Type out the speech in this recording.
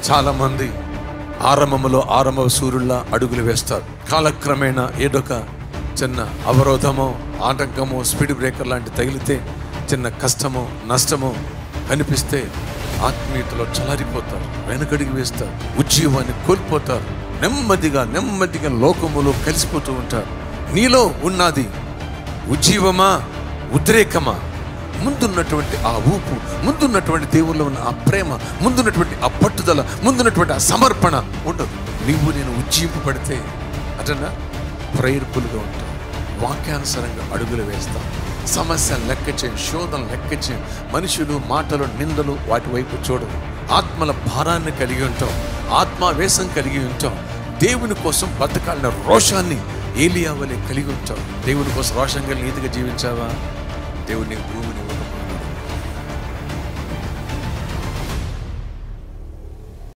చాలామంది ఆరంభములో ఆరంభ సూర్యుల్లా అడుగులు వేస్తారు కాలక్రమేణా ఏదొక చిన్న అవరోధమో ఆటంకమో స్పీడ్ బ్రేకర్ లాంటి తగిలితే చిన్న కష్టమో నష్టమో కనిపిస్తే ఆత్మీయతలో చలారిపోతారు వెనకడికి వేస్తారు ఉజ్జీవాన్ని కోల్పోతారు నెమ్మదిగా నెమ్మదిగా లోకములో కలిసిపోతూ ఉంటారు నీలో ఉన్నది ఉజ్జీవమా ఉద్రేకమా ముందున్నటువంటి ఆ ఊపు ముందున్నటువంటి దేవుల్లో ఉన్న ఆ ప్రేమ ముందున్నటువంటి ఆ పట్టుదల ముందున్నటువంటి ఆ సమర్పణ ఉండదు నీవు నేను ఉజ్జీంపబడితే అటన్నా ప్రేర్పులుగా ఉంటావు వాక్యానుసారంగా అడుగులు వేస్తాం సమస్య లెక్క చేయం శోధన లెక్క చేయం మనుషులు మాటలు నిందలు వాటి వైపు చూడవు ఆత్మల భారాన్ని కలిగి ఉంటాం ఆత్మావేశం కలిగి ఉంటాం దేవుని కోసం బతకాలన్న రోషాన్ని ఏలియా వలె కలిగి ఉంటాం దేవుని కోసం రోషంగా నీతిగా జీవించావా దేవుడు నీకు భూమిని